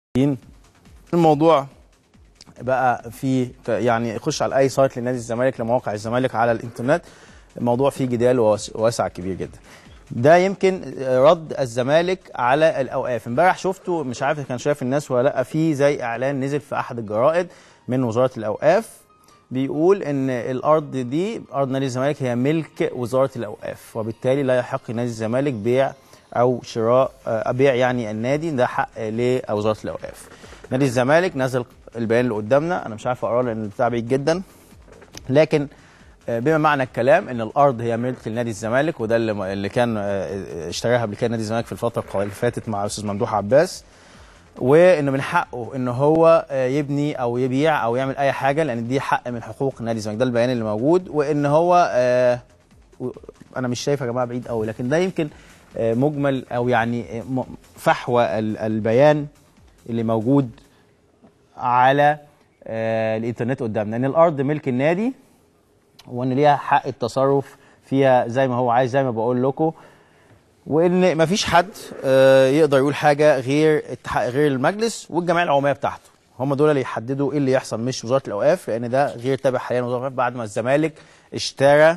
الموضوع بقى في يعني خش على اي سايت لنادي الزمالك لمواقع الزمالك على الانترنت الموضوع فيه جدال وواس- واسع كبير جدا ده يمكن رد الزمالك على الاوقاف امبارح شفته مش عارف إذا كان شايف الناس ولا لا في زي اعلان نزل في احد الجرائد من وزاره الاوقاف بيقول ان الارض دي ارض نادي الزمالك هي ملك وزاره الاوقاف وبالتالي لا يحق نادي الزمالك بيع او شراء آه، بيع يعني النادي ده حق لوزاره الاوقاف نادي الزمالك نزل البيان اللي قدامنا انا مش عارف اقراه لان البتاع بعيد جدا لكن آه، بما معنى الكلام ان الارض هي ملك لنادي الزمالك وده اللي اللي كان آه، اشتراها قبل كده نادي الزمالك في الفتره اللي فاتت مع الاستاذ ممدوح عباس وان من حقه ان هو آه، يبني او يبيع او يعمل اي حاجه لان دي حق من حقوق نادي الزمالك ده البيان اللي موجود وان هو آه، و- انا مش شايف يا جماعه بعيد قوي لكن ده يمكن آه، مجمل او يعني آه، م- فحوى ال- البيان اللي موجود على آه، الانترنت قدامنا ان الارض ملك النادي وان ليها حق التصرف فيها زي ما هو عايز زي ما بقول لكم وان مفيش حد آه، يقدر يقول حاجه غير التح- غير المجلس والجمعيه العموميه بتاعته هم دول اللي يحددوا ايه اللي يحصل مش وزاره الاوقاف لان ده غير تابع حاليا وزاره الاوقاف بعد ما الزمالك اشترى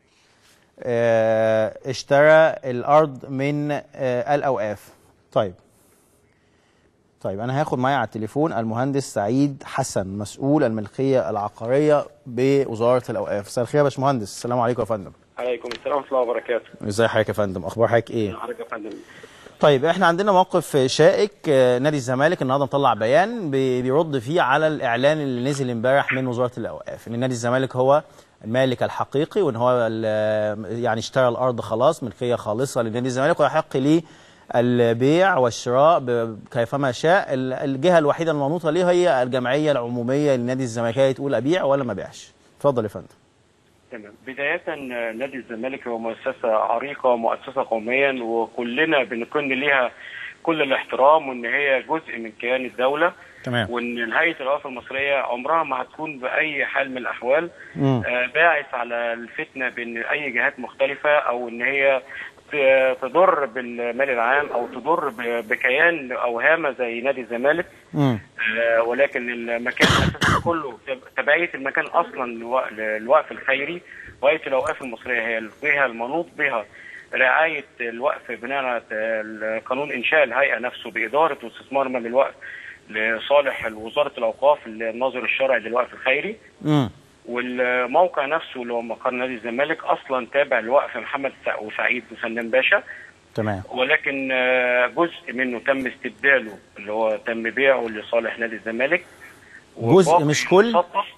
آه، اشترى الارض من آه، الاوقاف طيب طيب انا هاخد معايا على التليفون المهندس سعيد حسن مسؤول الملكيه العقاريه بوزاره الاوقاف مساء الخير يا باشمهندس السلام عليكم يا فندم عليكم السلام ورحمه الله وبركاته ازي حضرتك يا فندم اخبار حضرتك ايه حضرتك يا فندم طيب احنا عندنا موقف شائك آه، نادي الزمالك النهارده مطلع بيان بي- بيرد فيه على الاعلان اللي نزل امبارح من وزاره الاوقاف ان نادي الزمالك هو المالك الحقيقي وان هو ال- يعني اشترى الارض خلاص ملكيه خالصه لنادي الزمالك ويحق ليه البيع والشراء ب- كيفما شاء ال- الجهه الوحيده المنوطه ليه هي الجمعيه العموميه لنادي الزمالك هي تقول ابيع ولا ما ابيعش اتفضل يا فندم تمام بدايه آه، نادي الزمالك هو مؤسسه عريقه مؤسسه قوميا وكلنا بنكن ليها كل الاحترام وان هي جزء من كيان الدوله تمام وان هيئه الاوقاف المصريه عمرها ما هتكون باي حال من الاحوال مم. آه، باعث على الفتنه بين اي جهات مختلفه او ان هي ت- تضر بالمال العام او تضر ب- بكيان او هامه زي نادي الزمالك مم. آه، ولكن المكان اساسا كله تب- تبعيه المكان اصلا للو- للوقف الخيري وهيئه الاوقاف المصريه هي الجهه المنوط بها رعايه الوقف بناء على ت- قانون انشاء الهيئه نفسه باداره واستثمار مال الوقف لصالح وزاره الاوقاف الناظر الشرعي للوقف الخيري مم. والموقع نفسه اللي هو مقر نادي الزمالك اصلا تابع لوقف محمد سع- وسعيد وسلام باشا تمام ولكن آه، جزء منه تم استبداله اللي هو تم بيعه لصالح نادي الزمالك جزء وباقي مش كل؟ مسطح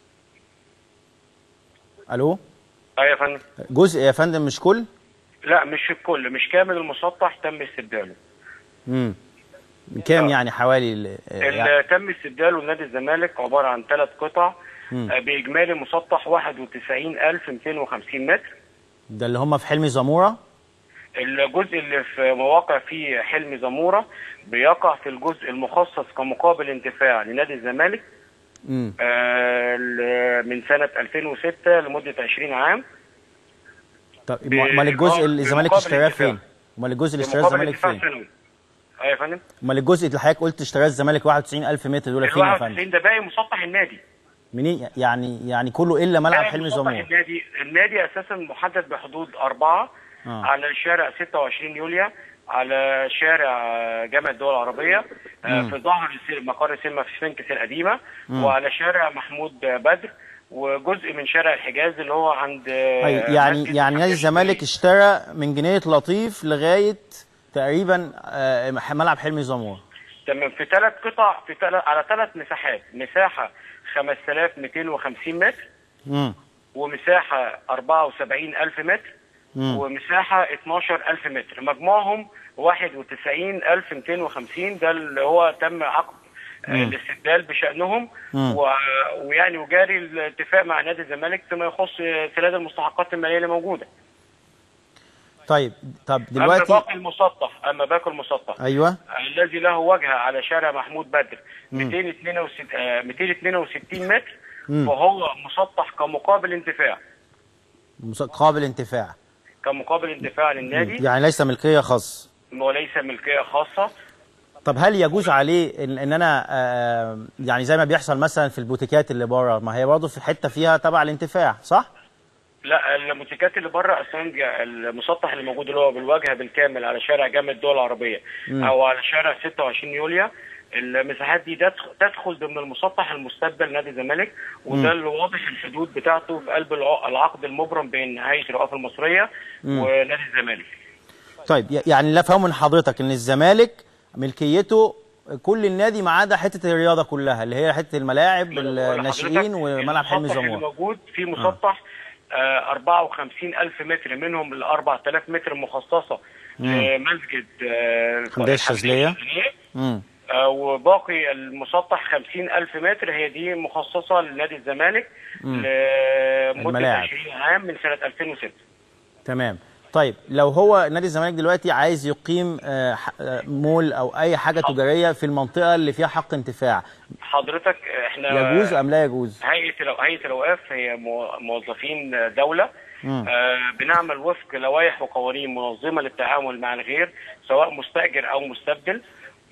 الو اه يا فندم جزء يا فندم مش كل لا مش الكل مش كامل المسطح تم استبداله امم كام آه. يعني حوالي ال- يعني اللي تم استبداله لنادي الزمالك عباره عن ثلاث قطع مم. آه، باجمالي مسطح 91250 متر ده اللي هم في حلمي زموره الجزء اللي في مواقع فيه حلم زموره بيقع في الجزء المخصص كمقابل انتفاع لنادي الزمالك امم آه، ل- من سنه 2006 لمده 20 عام طب ب- امال الجزء آه، اللي الزمالك بمقابل اشتراه انتفاع. فين؟ امال الجزء اللي اشتراه بمقابل الزمالك انتفاع فين؟ سنوي اه يا فندم امال الجزء اللي حضرتك قلت اشتراه الزمالك 91000 متر دول ال فين يا فندم؟ 91 ده باقي مسطح النادي منين يعني يعني كله الا ملعب باقي حلمي مسطح زموره النادي النادي اساسا محدد بحدود اربعه آه. على شارع 26 يوليو على شارع جامعة الدول العربية آه، في ظهر السي- مقر سينما في سفنكس القديمة وعلى شارع محمود بدر وجزء من شارع الحجاز اللي هو عند آه، أي يعني مسجد يعني نادي حجاج الزمالك اشترى من جنينه لطيف لغايه تقريبا آه، ملعب حلمي زموره تمام في ثلاث قطع في تلت على ثلاث مساحات مساحة 5250 متر امم ومساحة 74000 متر مم. ومساحة 12000 متر مجموعهم 91250 ده اللي هو تم عقد آه، الاستبدال بشأنهم مم. و... ويعني وجاري الاتفاق مع نادي الزمالك فيما يخص سداد المستحقات المالية اللي موجودة طيب طب أما دلوقتي باقي المسطح أما باقي المسطح ايوه الذي له واجهة على شارع محمود بدر 262 آه، 262 متر فهو مسطح كمقابل انتفاع مس- قابل انتفاع كمقابل انتفاع للنادي يعني ليس ملكيه خاص وليس ملكية خاصة طب هل يجوز عليه ان, إن انا آه يعني زي ما بيحصل مثلا في البوتيكات اللي بره ما هي برضه في حته فيها تبع الانتفاع صح؟ لا الموتوسيكلات اللي بره اصلا المسطح اللي موجود اللي هو بالواجهه بالكامل على شارع جامعه الدول العربيه او على شارع 26 يوليو المساحات دي تدخ- تدخل ضمن المسطح المستقبل نادي الزمالك وده اللي واضح الحدود بتاعته في قلب الع- العقد المبرم بين هيئه الرئاسه المصريه ونادي الزمالك طيب ي- يعني لا فهم من حضرتك ان الزمالك ملكيته كل النادي ما عدا حته الرياضه كلها اللي هي حته الملاعب الناشئين حضرتك وملعب حلمي المسطح اللي زموره موجود في مسطح آه 54 ألف متر منهم ال 4000 متر مخصصة لمسجد آه الحمدية الشاذلية. امم آه وباقي المسطح 50 ألف متر هي دي مخصصة لنادي الزمالك لمدة الملاعب. 20 عام من سنة 2006 تمام طيب لو هو نادي الزمالك دلوقتي عايز يقيم آه، ح- آه، مول او اي حاجه تجاريه في المنطقه اللي فيها حق انتفاع حضرتك احنا يجوز ام لا يجوز هيئه الأو- هيئه الاوقاف هي مو- موظفين دوله آه بنعمل وفق لوائح وقوانين منظمه للتعامل مع الغير سواء مستاجر او مستبدل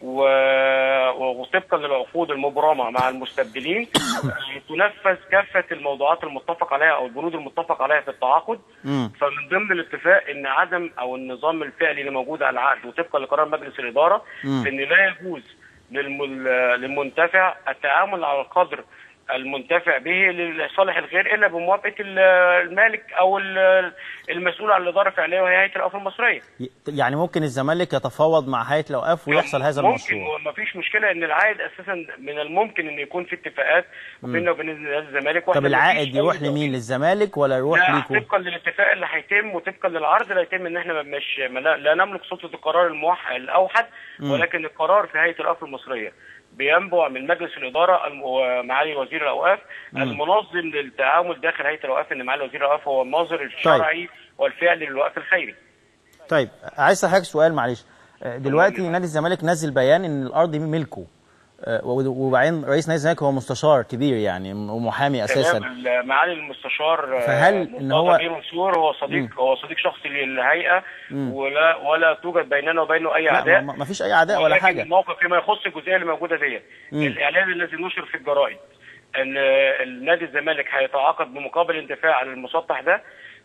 و- وطبقا للعقود المبرمه مع المستبدلين آه، تنفذ كافه الموضوعات المتفق عليها او البنود المتفق عليها في التعاقد مم. فمن ضمن الاتفاق ان عدم او النظام الفعلي اللي موجود على العقد وطبقا لقرار مجلس الاداره ان لا يجوز للم- للمنتفع التعامل على القدر المنتفع به لصالح الغير الا بموافقه ال- المالك او ال- المسؤول عن الاداره الفعليه وهي هيئه الاوقاف المصريه. ي- يعني ممكن الزمالك يتفاوض مع هيئه الاوقاف ويحصل هذا المشروع ممكن وما فيش مشكله ان العائد اساسا من الممكن ان يكون في اتفاقات بيننا وبين نادي الزمالك طب وإحنا العائد مفيش يروح أي لمين للزمالك ولا يروح لا ليكم طبقا للاتفاق اللي هيتم وطبقا للعرض اللي هيتم ان احنا مش ما لا لا نملك سلطه القرار الموحد الاوحد ولكن القرار في هيئه الاوقاف المصريه بينبع من مجلس الاداره الم- ومعالي وزير الاوقاف المنظم للتعامل داخل هيئه الاوقاف ان معالي وزير الاوقاف هو الناظر الشرعي والفعلي للوقف الخيري. طيب عايز اسالك سؤال معلش آه، دلوقتي نادي الزمالك نزل بيان ان الارض دي ملكه آه، وبعدين رئيس نادي الزمالك هو مستشار كبير يعني ومحامي اساسا تمام ال- معالي المستشار آه، فهل إن هو- مرتضى بيه منصور هو صديق هو صديق شخصي للهيئه ولا ولا توجد بيننا وبينه اي لا اعداء ما ما فيش اي اعداء ولا ولكن حاجه الموقف فيما يخص الجزئيه اللي موجوده ديت الاعلان الذي نشر في الجرائد ان النادي الزمالك هيتعاقد بمقابل انتفاع على المسطح ده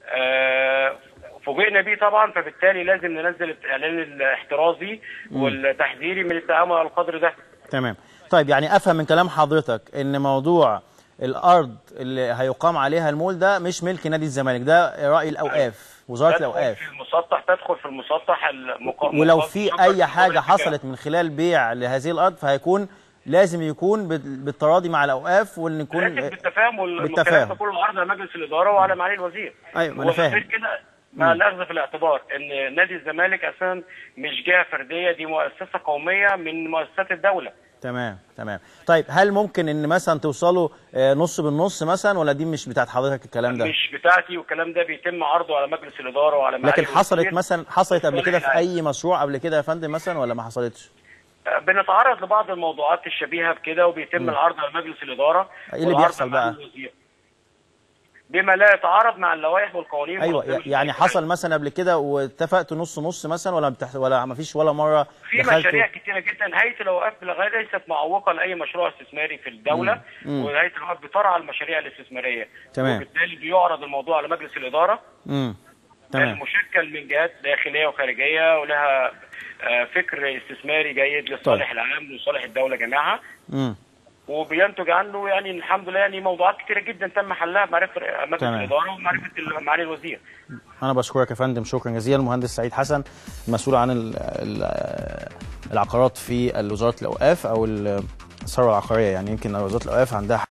آه، فوجئنا بيه طبعا فبالتالي لازم ننزل الاعلان الاحترازي والتحذيري من التعامل على القدر ده تمام طيب يعني افهم من كلام حضرتك ان موضوع الارض اللي هيقام عليها المول ده مش ملك نادي الزمالك ده راي الاوقاف وزاره تدخل الاوقاف في المسطح تدخل في المسطح المقام ولو في اي حاجه حصلت من خلال بيع لهذه الارض فهيكون لازم يكون بال- بالتراضي مع الاوقاف وان يكون لازم بالتفاهم والكلام بالتفاهم. ده كله عرض على مجلس الاداره وعلى معالي الوزير أيوة، ما أنا فاهم. وغير كده مع الاخذ في الاعتبار ان نادي الزمالك اساسا مش جهه فرديه دي مؤسسه قوميه من مؤسسات الدوله تمام تمام طيب هل ممكن ان مثلا توصلوا آه، نص بالنص مثلا ولا دي مش بتاعت حضرتك الكلام ده مش بتاعتي والكلام ده بيتم عرضه على مجلس الاداره وعلى معالي لكن حصلت الوزير. مثلا حصلت قبل كده في الصالح اي مشروع قبل كده يا فندم مثلا ولا ما حصلتش بنتعرض لبعض الموضوعات الشبيهه بكده وبيتم العرض على مجلس الاداره إيه اللي والعرض بيحصل على معالي بقى؟ الوزير. بما لا يتعارض مع اللوائح والقوانين ايوه منظمة يعني الشركات. حصل مثلا قبل كده واتفقتوا نص نص مثلا ولا بتح... ولا ما فيش ولا مره في دخلتوا مشاريع كتيره جدا هيئه الاوقاف بالغايه ليست معوقه لاي مشروع استثماري في الدوله وهيئه الاوقاف بترعى المشاريع الاستثماريه تمام. وبالتالي بيعرض الموضوع على مجلس الاداره امم تمام مشكل من جهات داخليه وخارجيه ولها آه، فكر استثماري جيد للصالح العام ولصالح الدوله جميعها امم وبينتج عنه يعني الحمد لله يعني موضوعات كتيره جدا تم حلها بمعرفه مجلس تمام. الاداره ومعرفه معالي الوزير انا بشكرك يا فندم شكرا جزيلا المهندس سعيد حسن المسؤول عن ال- ال- العقارات في وزاره الاوقاف او الثروه العقاريه يعني يمكن وزاره الاوقاف عندها